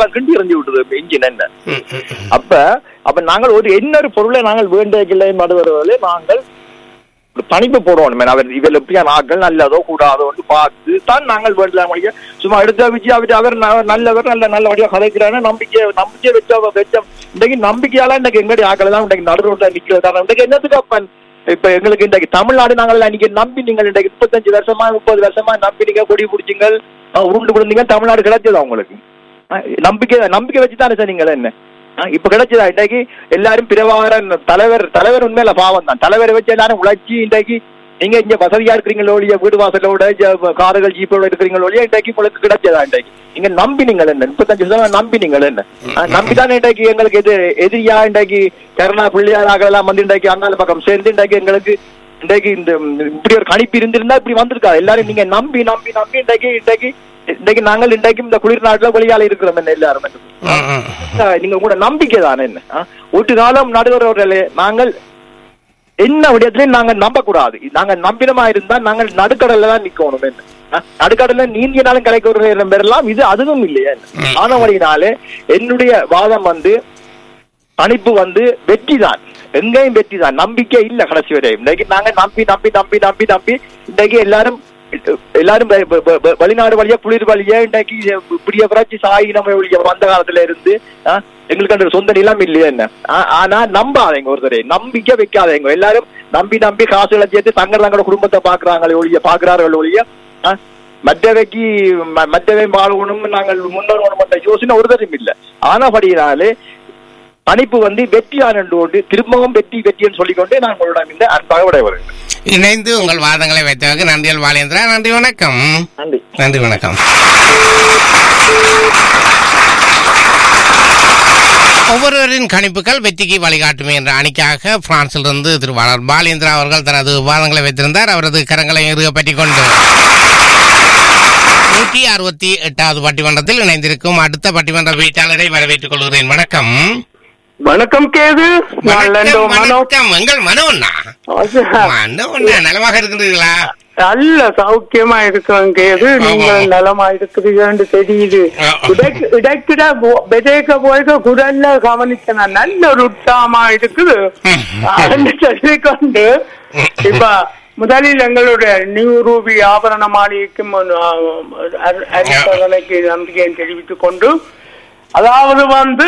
எல்லாம் கிண்டி எறிஞ்சு விட்டுது இன்ஜின் என்ன ம், ம், ம். அப்ப அப்ப நாங்கள் ஒரு என்ன ஒரு பொருளை நாங்கள் வேண்டிய நடுவர்களே நாங்கள் ஒரு பணிப்பு போடணும் அவர் இவர் எப்படியான ஆட்கள் நல்லதோ கூடாதோ பார்த்து தான் நாங்கள் வேண்டலாம் முடிய சும்மா எடுத்த வச்சு அவர் அவர் ந- நல்லவர் நல்ல நல்லபடியா கதைக்கிறாரு நம்பிக்கை நம்பிக்கை வச்ச வச்ச இன்றைக்கு நம்பிக்கையால இன்றைக்கு எங்களுடைய ஆட்கள் எல்லாம் இன்றைக்கு நடுரோட்ல நிக்கிறது இன்றைக்கு என்னத்துக்கு அப்ப இப்ப எங்களுக்கு இன்றைக்கு தமிழ்நாடு நாங்கள் எல்லாம் இன்னைக்கு நம்பி நீங்கள் இன்றைக்கு முப்பத்தஞ்சு வருஷமா முப்பது வருஷமா நம்பி நீங்க கொடி பிடிச்சிங்க அஹ் உருண்டு விழுந்தீங்க தமிழ்நாடு கிடைச்சதா உங்களுக்கு அஹ் நம்பிக்கை நம்பிக்கை வச்சு தானே சார் நீங்கள் என்ன அஹ் இப்ப கிடைச்சதா இன்றைக்கு எல்லாரும் பிரபாகரன் தலைவர் தலைவர் உண்மையில பாவம் தான் தலைவரை வச்சு எல்லாரும் உழைச்சி இன்றைக்கு நீங்க இங்க வசதியா இருக்கிறீங்களோ இல்லையா வீடு வாசலோட ஜ- கார்கள் ஜீப்போட இருக்கிறீங்களோ இல்லையா இன்றைக்கு உங்களுக்கு கிடைச்சதா இன்றைக்கு நீங்க நம்பினீங்கள் என்ன முப்பத்தஞ்சு வருஷம் நம்பினீங்கள் என்ன அஹ் நம்பிதானே இன்றைக்கு எங்களுக்கு எது எதிரியா இன்றைக்கு கருணா பிள்ளையாராக எல்லாம் வந்து இன்றைக்கு அண்ணால பக்கம் சேர்ந்து இன்றைக்கு எங்களுக்கு இன்றைக்கு இந்த ம், இப்படி ஒரு கணிப்பு இருந்திருந்தா இப்படி வந்திருக்கா எல்லாரும் நீங்க நம்பி நம்பி நம்பி இன்றைக்கு இன்றைக்கு இன்றைக்கு நாங்கள் இன்றைக்கும் இந்த குளிர் நாட்டுல வெளியால இருக்கிறோம் என்ன எல்லாரும் என்ன. ம், ம். ஆஹ் நீங்க கூட நம்பிக்கை தானே என்ன ஆஹ் ஒரு காலம் நடுவர்களே நாங்கள் என்ன விடயத்திலையும் நாங்க நம்ப கூடாது நாங்க நம்பினமா இருந்தா நாங்கள் நடுக்கடல்ல தான் நிக்கணும் என்ன ஆஹ் நடுக்கடல்ல நீந்தினாலும் கலைக்கு ஒரு நேரம் பெறலாம் இது அதுவும் இல்லையா ம். ஆனவழினாலே என்னுடைய வாதம் வந்து பணிப்பு வந்து வெற்றி தான் எங்கேயும் வெற்றி தான் நம்பிக்கை இல்ல கடைசி வரை இன்னைக்கு நாங்க நம்பி நம்பி நம்பி நம்பி நம்பி இன்னைக்கு எல்லாரும் எல்லாரும் வெ- வெ- வெ- வெ- வெளிநாடு வழியா குளிர் வழியா இன்னைக்கு இப்படிய புரட்சி சாயி நம்ம வழியா வந்த காலத்துல இருந்து ஆ, எங்களுக்கு அந்த சொந்த நிலம் இல்லையா என்ன ஆ, ஆனா நம்பாதீங்க ஒருத்தரை நம்பிக்கை வைக்காதீங்க எல்லாரும் நம்பி நம்பி காசுகளை சேர்த்து தங்க தங்களோட குடும்பத்தை பாக்குறாங்களே ஒழிய பாக்குறார்கள் ஒழிய ஆ, மற்றவைக்கு ம- மற்றவை வாழணும் நாங்கள் முன்னோர் என்ற யோசனை ஒருத்தரும் இல்ல ஆனபடியினாலே பணிப்பு வந்து வெற்றியான கொண்டு திரும்பவும் வெற்றி வெற்றின்னு சொல்லிக்கொண்டு நான் உங்களிடம் இந்த அன்பாக விடைபெறுகிறேன் இணைந்து உங்கள் வாதங்களை வைத்தவருக்கு நன்றிகள் பாலேந்திரா நன்றி வணக்கம் நன்றி நன்றி வணக்கம் ஒவ்வொருவரின் கணிப்புகள் வெற்றிக்கு வழிகாட்டுமே என்ற அணிக்காக பிரான்சிலிருந்து திருவாளர் பாலேந்திரா அவர்கள் தனது வாதங்களை வைத்திருந்தார் அவரது கரங்களை இறுக பற்றிக் கொண்டு நூற்றி அறுபத்தி எட்டாவது பட்டிமன்றத்தில் இணைந்திருக்கும் அடுத்த பட்டிமன்ற வீட்டாளரை வரவேற்றுக் கொள்கிறேன் வணக்கம் வணக்கம் கேது நான் லண்டோ வணக்கம் மனோ வணக்கம் எங்கள் மனோண்ணா மனோண்ணா நலமாக இருக்கின்றீர்களா நல்ல சௌக்கியமா இருக்கிறோம் கேது நீங்கள் ஆமா. நலமா இருக்கிறீங்கன்னு தெரியுது ஆ. இடைக்கு- இடைக்கிட விதைக்க போய்க்க குரல்ல கவனிச்சேன் நல்ல ஒரு உற்சாகமா இருக்குது ம். அப்படின்னு சொல்லிக்கொண்டு இப்ப முதலில் எங்களுடைய நியூ ரூபி ஆபரண மாளிகைக்கும் அரிசோதனைக்கு நம்பிக்கையை தெரிவித்துக் கொண்டு அதாவது வந்து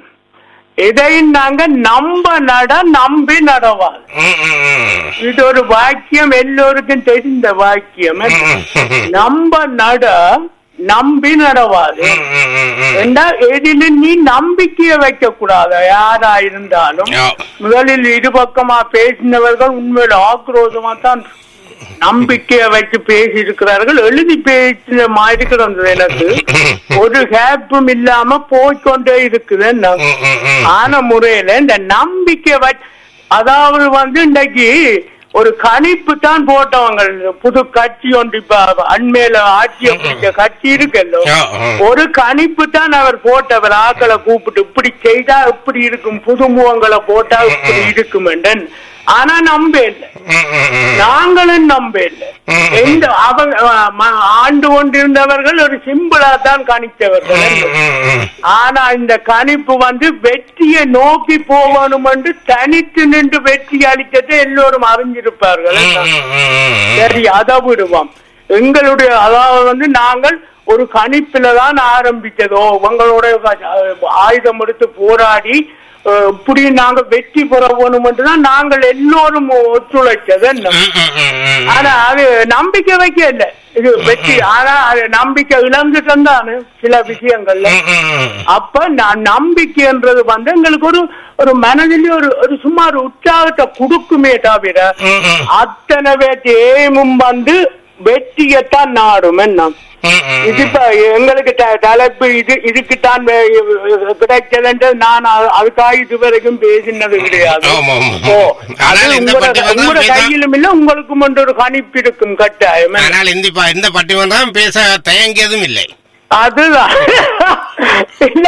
இதை நாங்க நம்ப நட நம்பி நடவாது ம், ம், ம். இது ஒரு வாக்கியம் எல்லோருக்கும் தெரிந்த வாக்கியம் ம், ம். நம்ப நட நம்பி நடவாது ம், ம், ம், ம். என்றால் எதிலும் நீ நம்பிக்கையை வைக்க கூடாது யாரா இருந்தாலும் யா. முதலில் இருபக்கமா பேசினவர்கள் உண்மையில ஆக்ரோஷமா தான் நம்பிக்கையை வச்சு பேசி இருக்கிறார்கள் எழுதி பேசின மாதிரி கிடந்தது எனக்கு ஒரு கேப்பும் இல்லாம போய்க்கொண்டே இருக்குது என்ன ம், ம், ம். ஆன முறையில இந்த நம்பிக்கை வச்சு அதாவது வந்து இன்னைக்கு ஒரு கணிப்பு தான் போட்டவங்க புது கட்சி ஒன்று இப்ப அண்மையில ஆட்சியை பிடிச்ச கட்சி இருக்குல்ல யா, ம். ஒரு கணிப்பு தான் அவர் போட்டவர் ஆக்களை கூப்பிட்டு இப்படி செய்தா இப்படி இருக்கும் புது முகங்களை போட்டா இப்படி இருக்கும் என்றன். ஆனா நம்ப இல்லை ம், ம், ம். நாங்களும் நம்ப இல்லை ம். எந்த அவங்க அஹ், ம- ஆண்டு கொண்டிருந்தவர்கள் ஒரு சிம்பிளா தான் கணித்தவர்கள் ம், ம், ம். ஆனா இந்த கணிப்பு வந்து வெற்றியை நோக்கி போகணும் என்று தனித்து நின்று வெற்றி அளித்ததை எல்லோரும் அறிஞ்சிருப்பார்கள் ம், ம், ம், ம். சரி அதை விடுவோம் எங்களுடைய அதாவது வந்து நாங்கள் ஒரு கணிப்பில தான் ஆரம்பித்ததோ உங்களோட அஹ், ஆயுதம் எடுத்து போராடி அஹ், இப்படி நாங்க வெற்றி பெற வேணும் என்றுதான் நாங்கள் எல்லோரும் ஒத்துழைச்சது என்ன ம், ம், ம், ம். ஆனா அது நம்பிக்கை வைக்க இல்ல இது வெற்றி ஆனா அது நம்பிக்கை இழந்துட்டு தானே சில விஷயங்கள்ல ம், ம், ம். அப்ப நான் நம்பிக்கைன்றது வந்து எங்களுக்கு ஒரு ஒரு மனதிலே ஒரு ஒரு சும்மா ஒரு உற்சாகத்தை கொடுக்குமே தவிர ம், ம். அத்தனை பேர் ஏமும் வந்து வெற்றியத்தான் நாடும் என்ன ம், ம், இது இப்ப எங்களுக்கு த- தலைப்பு இது இதுக்குத்தான் வே- கிடைச்சதுன்றது நான் அ- அதுக்காக இதுவரைக்கும் பேசினது கிடையாது ஆமா, ஆமா. ஓ, ஆனால் அது இந்த உங்களோட பட்டிமன்றம் உங்களோட பேச- கையிலும் இல்ல உங்களுக்கும் ஒன்று ஒரு கணிப்பு இருக்கும் கட்டாயம் என்ன? ஆனால் இந்த ப- இந்த பட்டிமன்றம் பேச தயங்கியதும் இல்லை அதுதான் இல்ல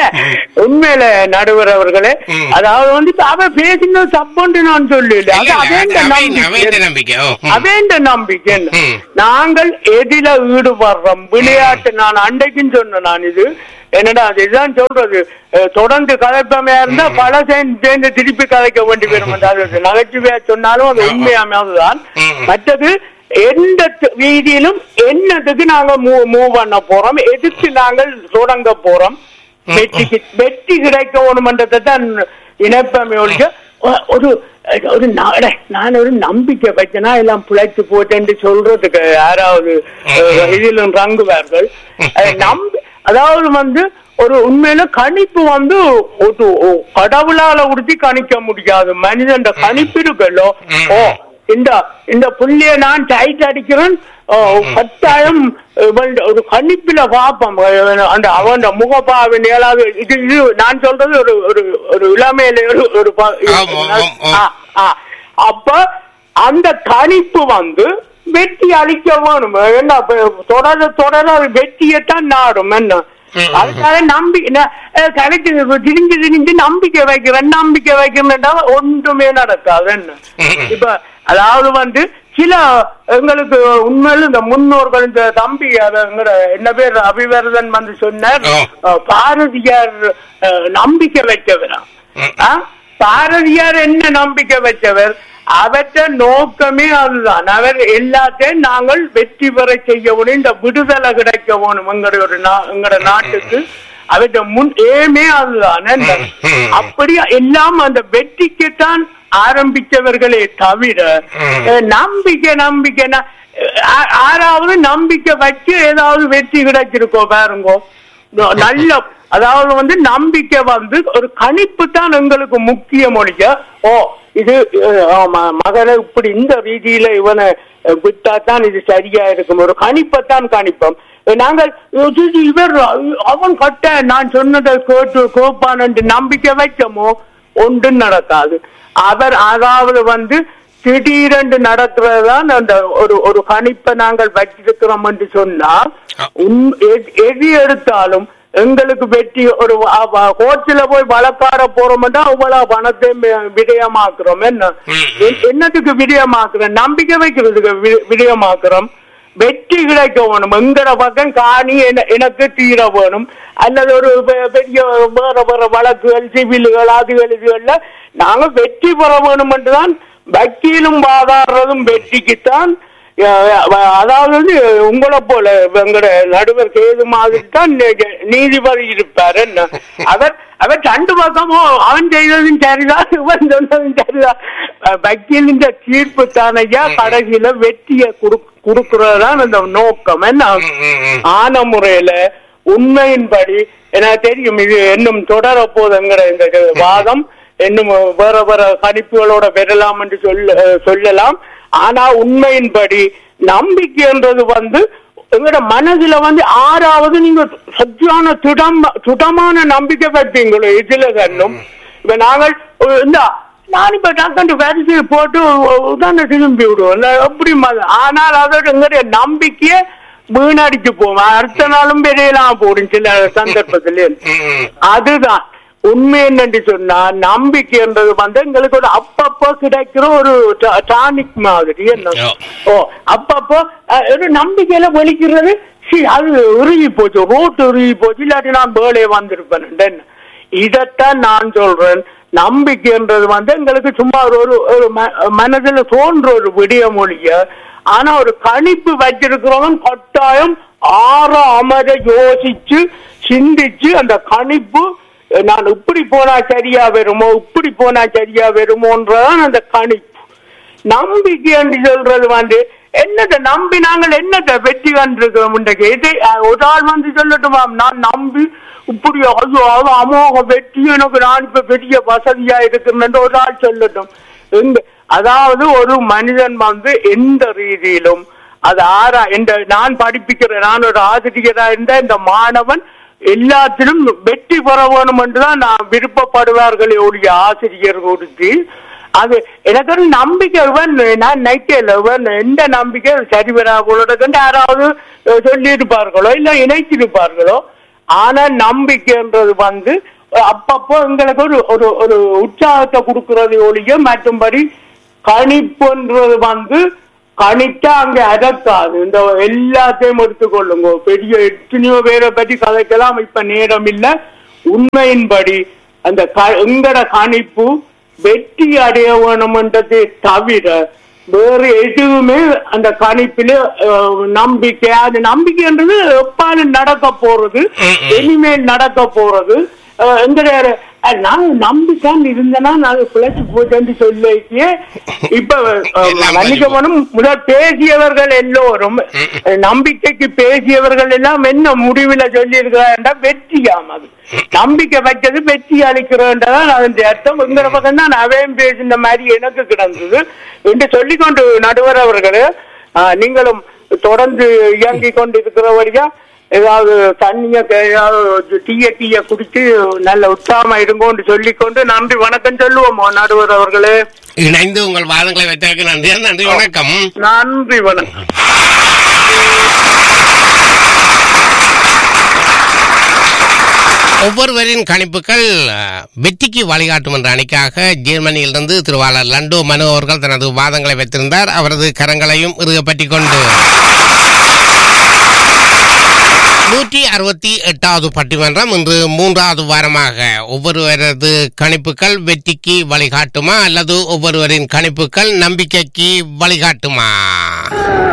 உண்மையில நடுவர் அவர்களே ம். அதாவது வந்து இப்ப அவ பேசின தப்புன்னு நான் சொல்லல இல்ல, அது இல்ல, அதேண்ட அது அவையின் அவையின் நம்பிக்கை நம்பிக்கை ஓ ம். அதேண்ட நம்பிக்கை ம். நாங்கள் எதில ஈடுபடுறோம் விளையாட்டு நான் அன்றைக்கும் சொன்னேன் நான் இது என்னடா அதுதான் சொல்றது அஹ், தொடர்ந்து கதைப்பமையா இருந்தா பல சேர்ந்து சேர்ந்து திருப்பி கதைக்க வேண்டி வரும் அது நகைச்சுவையா சொன்னாலும் அது ஆமா. உண்மையாமதான் ம். மற்றது எந்த த- ரீதியிலும் என்னதுக்கு நாங்க மூவ் பண்ண போறோம் எதுக்கு நாங்கள் தொடங்க போறோம் ம். வெற்றிக்கு வெற்றி கிடைக்க வேணுமன்றதை தான் இணைப்பமே ஒழிய ஒ- ஒரு ஒரு நா- அட, நான் ஒரு நம்பிக்கை வச்சனா எல்லாம் பிழைச்சு போட்டேன்னு சொல்றதுக்கு யாராவது அஹ், இதிலும் ரங்குவார்கள் அஹ், நம்பி அதாவது வந்து ஒரு உண்மையில கணிப்பு வந்து ஒரு ஒ- கடவுளால உறுதி கணிக்க முடியாது மனிதன் கணிப்பு இருக்குல்லோ ஓ இந்த இந்த புள்ளிய நான் டைட் அடிக்கிறேன் ஓ, கட்டாயம் இவன் ஒரு கணிப்பில பார்ப்போம் அந்த அவன் முகப்பாவின் ஏழாவது இது இது நான் சொல்றது ஒரு ஒரு ஒரு இளமையில ஒரு ஒரு ப- ஆமா, ஆமா, ஆமா. ஆ, ஆ. அப்ப அந்த கணிப்பு வந்து வெற்றி அளிக்க வேணும் என்ன அப்ப தொடர தொடர அது வெற்றியைத்தான் நாடும் என்ன ம். அதுக்காக நம்பி கரெக்ட் திரிஞ்சு திரிஞ்சு நம்பிக்கை வைக்கிறேன் நம்பிக்கை வைக்கிறேன்டா ஒன்றுமே நடக்காது என்ன ம். இப்ப அதாவது வந்து சில எங்களுக்கு உண்மையில இந்த முன்னோர்கள் இந்த தம்பி அத எங்கட என்ன பேர் அபிவர்தன் வந்து சொன்னார் ஓ. அஹ், பாரதியார் அஹ், நம்பிக்கை வைக்கவரா ம். ஆ? பாரதியார் என்ன நம்பிக்கை வச்சவர் அவற்ற நோக்கமே அதுதான் அவர் எல்லாத்தையும் நாங்கள் வெற்றி பெற செய்ய வேணும் இந்த விடுதலை கிடைக்க வேணும் எங்களுடைய ஒரு நா- எங்களுடைய நாட்டுக்கு அவற்ற முன் ஏமே அதுதான் என்ன? ம், ம். அப்படி எல்லாம் அந்த வெற்றிக்குத்தான் ஆரம்பித்தவர்களே தவிர ம். அஹ், நம்பிக்கை நம்பிக்கை ந- ஆ- ஆறாவது நம்பிக்கை வச்சு ஏதாவது வெற்றி கிடைச்சிருக்கோ பாருங்கோ ந- நல்ல அதாவது வந்து நம்பிக்கை வந்து ஒரு கணிப்பு தான் எங்களுக்கு முக்கிய மொழிய ஓ இது அஹ், ஆமா, மகனை இப்படி இந்த ரீதியில இவனை அஹ், விட்டா தான் இது சரியா இருக்கும் ஒரு கணிப்பைத்தான் கணிப்போம் அஹ், நாங்கள் இது இவர் அவன் கட்ட நான் சொன்னதை கேட்டு கேட்பான் என்று நம்பிக்கை வைக்கமோ ஒன்றும் நடக்காது அவர் அதாவது வந்து திடீரென்று நடக்கிறதுதான் அந்த ஒரு ஒரு கணிப்பை நாங்கள் வச்சிருக்கிறோம் என்று சொன்னால் உம் எ- எது எடுத்தாலும் எங்களுக்கு வெற்றி ஒரு கோச்சில போய் வழக்காட போறோம்னா அவ்வளவு பணத்தை வி- விடயமாக்குறோம் என்ன ம், எ- என்னத்துக்கு விடயமாக்குறோம் நம்பிக்கை வைக்கிறதுக்கு வி- விடயமாக்குறோம் வெற்றி கிடைக்க வேணும் எங்கட பக்கம் காணி என- எனக்கு தீர வேணும் அல்லது ஒரு பெ- பெரிய வேற வேற வழக்குகள் சிவில்கள் அதுகள் இதுகள்ல நாங்க வெற்றி பெற வேணும் என்றுதான் வக்கீலும் வாதாடுறதும் வெற்றிக்குத்தான் அஹ், அஹ், அதாவது வந்து உங்களை போல எங்கட நடுவர் கேது மாதிரி தான் நீ- நீதிபதி இருப்பார் என்ன அவர் அவர் ரெண்டு பக்கமும் அவன் செய்ததும் சரிதான் இவன் சொன்னதும் சரிதான் அஹ், வக்கீலின் தீர்ப்பு தானையா கடைசியில வெற்றியை கொடுக்கறதுதான் அந்த நோக்கம் என்ன ம், ம், ம். ஆன முறையில உண்மையின்படி எனக்கு தெரியும் இது இன்னும் தொடர போதுங்கிற இந்த வாதம் இன்னும் வேற வேற கணிப்புகளோட பெறலாம் என்று சொல்ல சொல்லலாம் ஆனா உண்மையின்படி நம்பிக்கைன்றது வந்து எங்களோட மனதுல வந்து ஆறாவது நீங்க சத்தியான திடம் திடமான நம்பிக்கை வைப்பீங்களோ இதுல கண்ணும் இப்ப நாங்கள் அஹ், இந்த நான் இப்ப டக்கண்டு வரிசையை போட்டு உடனே திரும்பி விடுவோம் இல்ல, எப்படி மத- ஆனால் அதோட எங்களுடைய நம்பிக்கையை வீணடிச்சு போவோம் அடுத்த நாளும் பெரியலாம் போடும் சில சந்தர்ப்பத்தில் ம், ம். அதுதான் உண்மை என்னன்னு சொன்னா நம்பிக்கைன்றது வந்து எங்களுக்கு ஒரு அப்பப்போ கிடைக்கிற ஒரு டானிக் மாதிரி என்ன ஓ. ஓ அப்பப்போ அஹ், ஒரு நம்பிக்கையில வெளிக்கிறது சீ, அது உருகி போச்சு ரோட்டு உருகி போச்சு இல்லாட்டி நான் வேலையை வந்திருப்பேன் இதத்தான் நான் சொல்றேன் நம்பிக்கைன்றது வந்து எங்களுக்கு சும்மா ஒரு ஒரு- ஒரு ம- மனதுல தோன்ற ஒரு விடிய மொழிய ஆனா ஒரு கணிப்பு வச்சிருக்கிறவன் கட்டாயம் ஆற அமர யோசிச்சு சிந்திச்சு அந்த கணிப்பு அஹ், நான் இப்படி போனா சரியா வருமோ இப்படி போனா சரியா வருமோன்றதான் அந்த கணிப்பு நம்பிக்கை என்று சொல்றது வந்து என்னத்தை நம்பி நாங்கள் என்னத்தை வெற்றி கண்டிருக்கிறோம் இன்றைக்கு இது அஹ், ஒரு ஆள் வந்து சொல்லட்டுமா நான் நம்பி இப்படி ஐயோ அது அமோக வெற்றி எனக்கு நான் இப்ப பெரிய வசதியா இருக்கிறேன் ஒரு ஆள் சொல்லட்டும் எங்க அதாவது ஒரு மனிதன் வந்து எந்த ரீதியிலும் அது ஆறா இந்த நான் படிப்பிக்கிறேன் நான் ஒரு ஆசிரியரா இருந்த இந்த மாணவன் எல்லாத்திலும் வெற்றி பெற வேணும் என்றுதான் நான் விருப்பப்படுவார்களே ஒழிய ஆசிரியர் கொடுத்து அது எனக்கு ஒரு நம்பிக்கை இவன் நான் நைட்டில் இவன் எந்த நம்பிக்கை சரி வரா போலன்னு யாராவது சொல்லி இருப்பார்களோ இல்ல இணைச்சிருப்பார்களோ ஆனா நம்பிக்கைன்றது வந்து அப்பப்போ எங்களுக்கு ஒரு ஒரு ஒரு உற்சாகத்தை கொடுக்கறது ஒழிய மற்றும்படி கணிப்புன்றது வந்து கணித்தா அங்க அதற்காது இந்த எல்லாத்தையும் எடுத்துக்கொள்ளுங்க பெரிய எத்தனையோ பேரை பற்றி கதைக்கலாம் இப்ப நேரம் இல்ல உண்மையின்படி அந்த க- எங்கட கணிப்பு வெற்றி அடைய வேணும்ன்றதை தவிர வேறு எதுவுமே அந்த கணிப்பில அஹ், நம்பிக்கை அது நம்பிக்கைன்றது எப்பாலும் நடக்க போறது இனிமேல் நடக்க போறது அஹ், எங்கட அஹ், நான் நம்பித்தான் இருந்தேன்னா நான் பிழைச்சு போட்டேன்னு சொல்லியே இப்ப அஹ், எல்லாம் மன்னிக்கவனும் முதல் பேசியவர்கள் எல்லோரும் அஹ், நம்பிக்கைக்கு பேசியவர்கள் எல்லாம் என்ன முடிவுல சொல்லி இருக்கிறாண்டா வெற்றியாம் அது நம்பிக்கை வச்சது வெற்றி அளிக்கிறோன்றதான் அதன் அர்த்தம் எங்கிற பக்கம் தான் அவையும் பேசின மாதிரி எனக்கு கிடந்தது என்று சொல்லிக்கொண்டு நடுவர் அவர்களே ஆஹ், நீங்களும் தொடர்ந்து இயங்கிக் கொண்டு இருக்கிறபடியா ஏதாவது தண்ணிய ஏதாவது டீய டீய குடிச்சு நல்ல உற்சாகமா இருங்கோன்னு சொல்லிக்கொண்டு நன்றி வணக்கம் சொல்லுவோம் நடுவர் அவர்களே இணைந்து உங்கள் வாதங்களை வைத்ததற்கு நன்றி நன்றி வணக்கம் நன்றி வணக்கம் ஒவ்வொருவரின் கணிப்புகள் அஹ், வெற்றிக்கு வழிகாட்டும் என்ற அணிக்காக ஜெர்மனியிலிருந்து திருவாளர் லண்டோ மனு அவர்கள் தனது வாதங்களை வைத்திருந்தார் அவரது கரங்களையும் இறுகப்பற்றிக் கொண்டு நூற்றி அறுபத்தி எட்டாவது பட்டிமன்றம் இன்று மூன்றாவது வாரமாக ஒவ்வொருவரது கணிப்புகள் வெற்றிக்கு வழிகாட்டுமா அல்லது ஒவ்வொருவரின் கணிப்புகள் நம்பிக்கைக்கு வழிகாட்டுமா